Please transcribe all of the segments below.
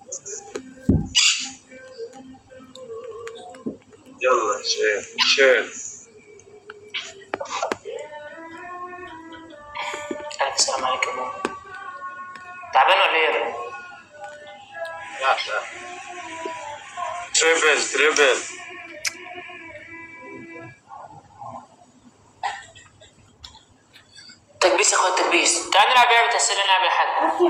يلا شيل شيل ألف السلام عليكم يا ماما. تعبان ولا ايه؟ لا لا تريبل تريبل تكبيس يا اخويا تكبيس تعال نلعب لعبة أسئلة نلعب يا حاج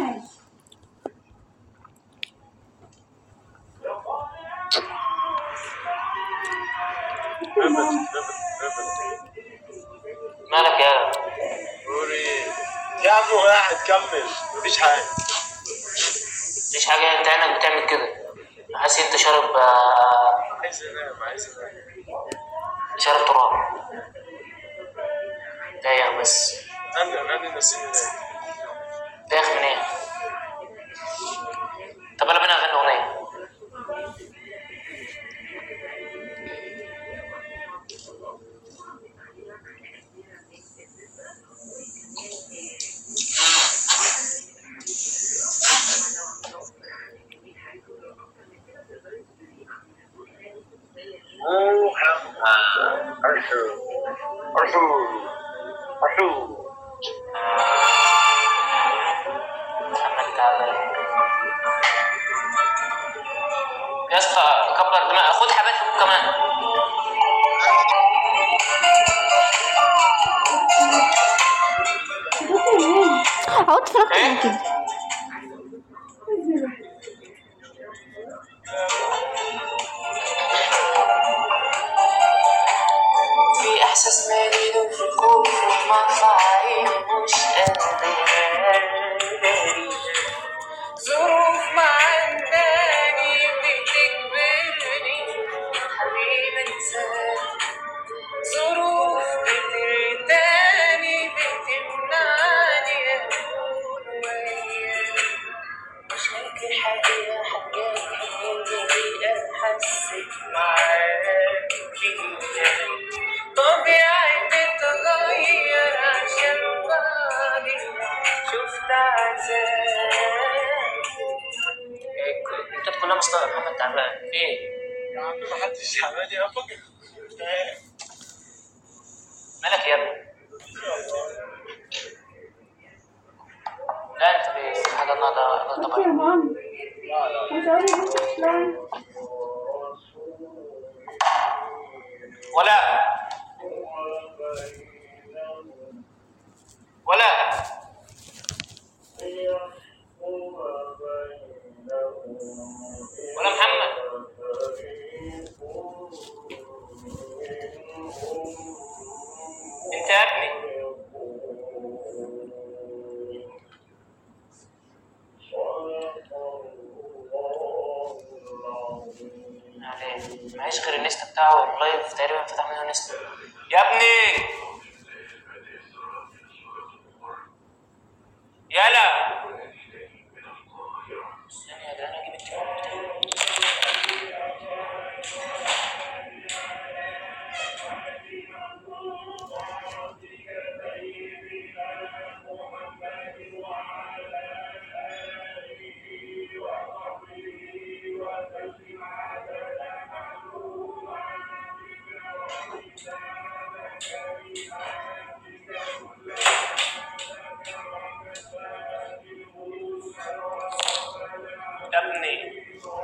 تريبل تريبل مالك يا قولي يا عم واحد كمل مفيش حاجة مفيش حاجة انت عينك بتعمل كده حاسس انت شارب آه، عايز انام عايز انام شارب تراب دايخ بس نادي نادي نسيني نادي دايخ من ايه؟ طب يلا بينا نغني أغنية محمد أرشو أرشو أرشو محمد تعبان يا اسطى كبر دماغك خد حبات حبوب كمان اقعد اتفرجت إيه؟ على كده في احساس مريض في الخوف ومرفع عيني مش قادر ظروف معنداني بتجبرني حبيبي انساك ظروف بترداني بتمنعني اكون وياك مش هنكر حقيقة حاجات حقيقة حسيت معاك فيها طبيعي تتغير عشان بعدي شفت عذاب انت تكون مصطفى محمد تعبان ايه يا عم محدش عمال يا فكر مالك يا ابني لا انت في حاجه النهارده النهارده طبعا ولا ولا ولا محمد انت يا ابني يعني معيش غير النست بتاعه اللايف تقريبا فتح منه نست يا ابني يلا ثانية يا جدعان اجيب التليفون بتاعي يا ابني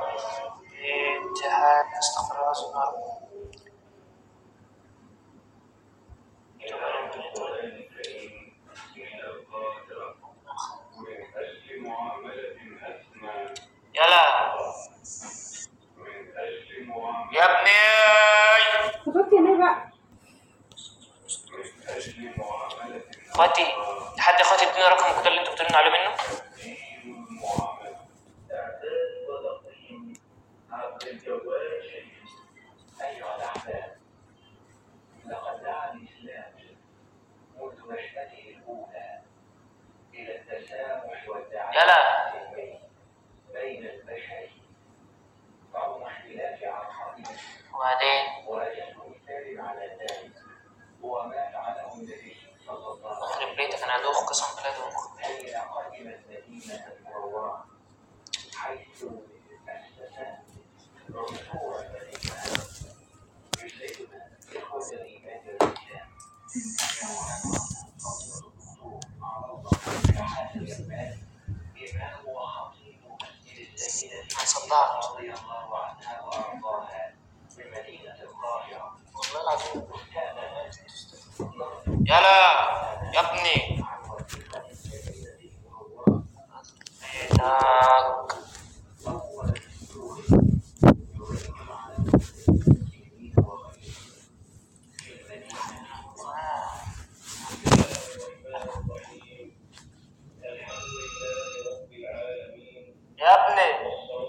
امتحان استغفر الله سبحانه يلا يا ابني اخواتي حد اخواتي اديني رقم الكود اللي انتوا بترنوا عليه منه بعض والله العظيم يلا يا ابني تاك يا ابني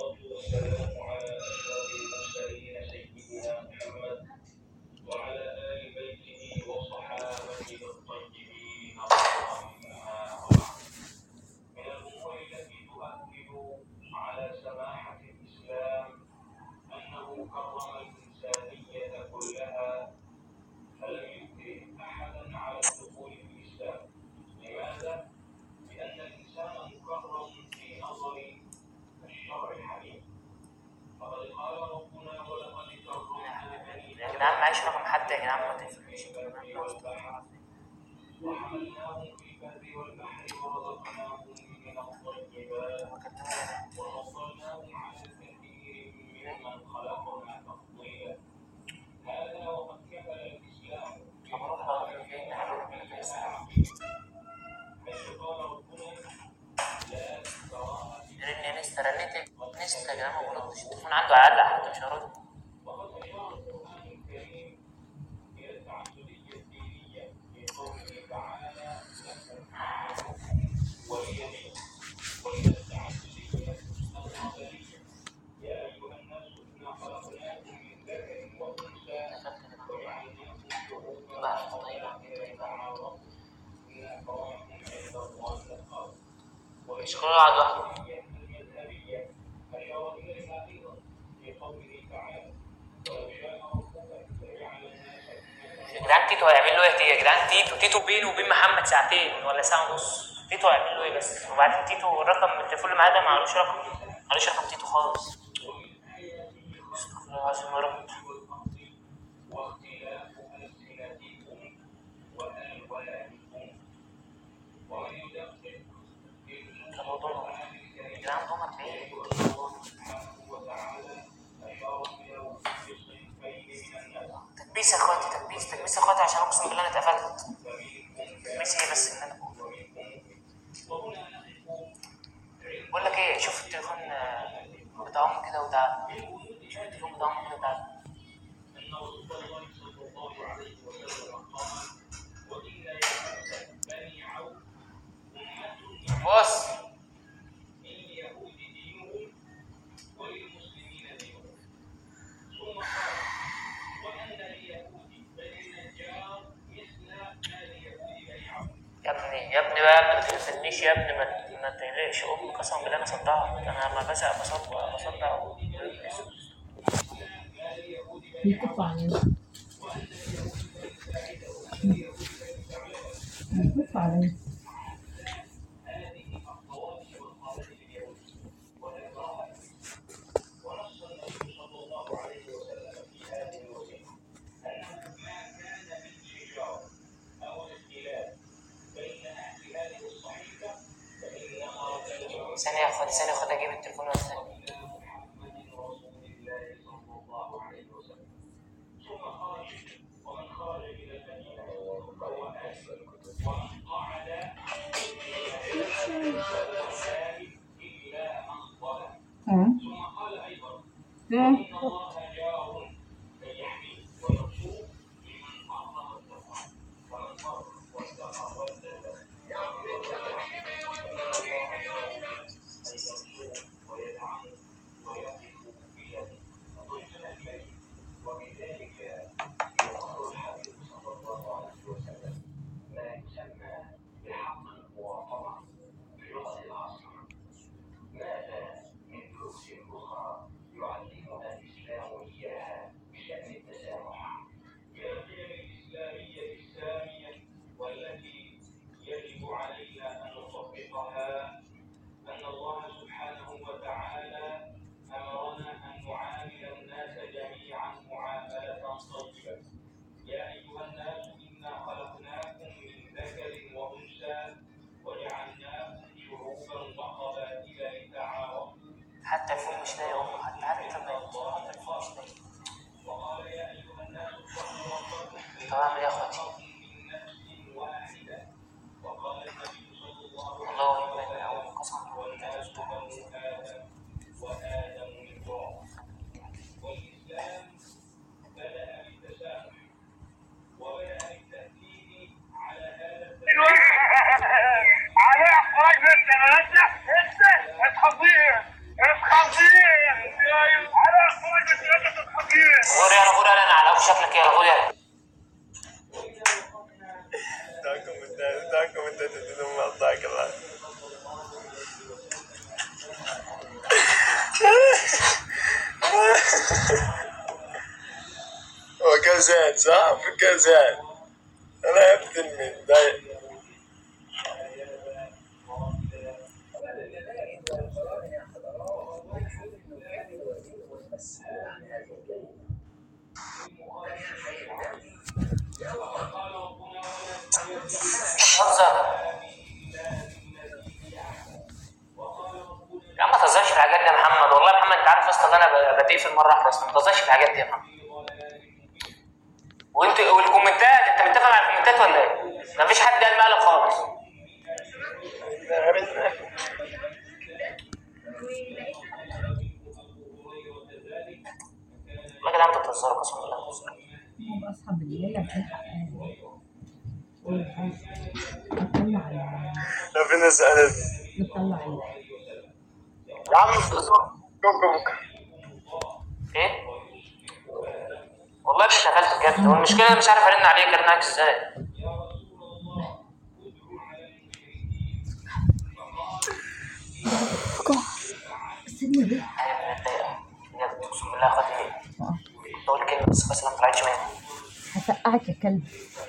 يا جدعان معيش رقم حد يا جدعان ما تفرقش طب اروح اقول له فين رن يا نستا رنيت نستا يا جدعان ما بردش التليفون عنده علق حتى مش هرد مش كله قاعد لوحده يا جدعان تيتو هيعمل له ايه يا جدعان تيتو تيتو بينه وبين محمد ساعتين ولا ساعه ونص تيتو هيعمل له ايه بس وبعدين تيتو الرقم من التليفون اللي معاه ده معلوش رقم معلوش رقم تيتو خالص استغفر الله العظيم يا رب طب موضوع يا جدعان ضمك ليه؟ تكبيس يا اخواتي تكبيس تكبيس يا اخواتي عشان اقسم بالله انا اتقفلت تكبيس ايه بس ان انا بقول لك ايه شوف التليفون آه، بتاع امي كده وتعالى شوف التليفون بتاع امي كده وتعالى بص يا ابني يا ابني بقى ما تخزنيش يا ابني ما ما تقلقش امي قسما بالله انا صدعت انا لما بزهق بصدع بصدع يكف علينا يكف علينا ثانية يا اخواتي ثانية يا اخواتي اجيب التليفون وقت ثاني اه اه مش لاقي امه حتى حتى ما مش لاقي طب اعمل ايه يا اخواتي؟ والله من اول قسم على اخراج انت انت انت خطير انت خطير على اخراج انت خطير غور يلا غور يلا انا على ابو شكلك يلا غور يلا داكم انت داكم انت تدوم اعطاك الله فكر زين صح فكر زين انا ابتل من دايق بتهزر يا عم ما تهزرش في الحاجات دي يا محمد والله يا محمد انت عارف اصلا ان انا ب- بتقفل مره واحده اصلا ما تهزرش في الحاجات دي يا محمد وانت والكومنتات انت متفق مع الكومنتات ولا ايه؟ ما فيش حد قال مقلب خالص والله يا جدعان انتوا بتهزروا قسما بالله بتهزروا هم أصحاب الليلة بتلحق نطلع ال- لو في ناس سألت نطلع ال- يا عم كوكو ايه؟ والله ابني اتقفلت بجد والمشكله أنا مش عارف ارن عليك ارن عليك ازاي استني ليه؟ ايوه متضايقه بجد اقسم بالله اخواتي بقول كلمه بس بس ما طلعتش مني هسقعك يا كلب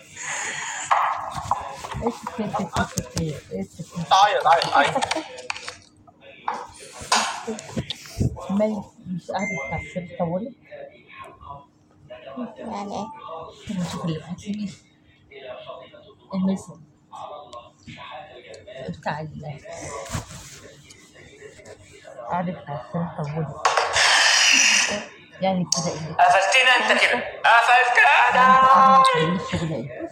اسكت اسكت اسكت اسكت عيط عيط عيط مالك مش قاعدة بتاع السر طولت يعني ايه طب نشوف اللي هتسيبيه الميسون بتاع ال قاعدة بتاع السر طولت يعني كده ايه قفلتنا انت كده قفلتنا قاعدة بتعمل الشغل ايه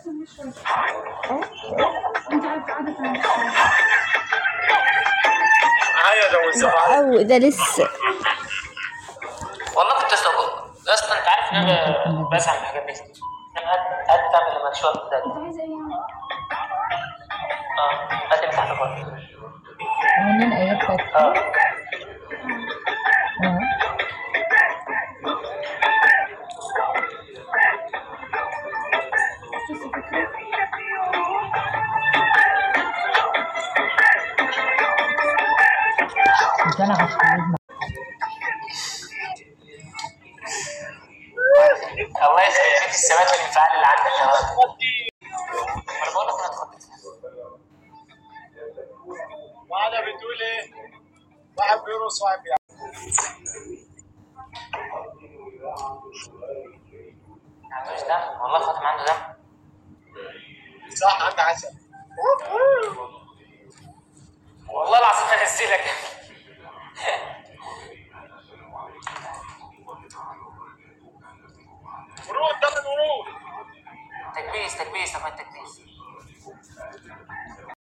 عيط يا مصطفى او ده لسه والله كنت استغرب يا اسطى انت عارف ان انا بزعل من الحاجات دي انا قاعد قاعد تعمل لما تشوف ده اه قاعد تحت بره ومنين ايات بتاعت اه اه مش انا عشان الله يخرب بيت الثبات والانفعال اللي عندك يا راجل انا بقول لك انا اتخضيت وانا بتقول ايه؟ واحد بيرقص واحد بيعمل ما عندوش دم والله فاطمه عنده دم صح عندك عسل والله العظيم هنزلك ورود ده من ورود تكبيس تكبيس طب التكبيس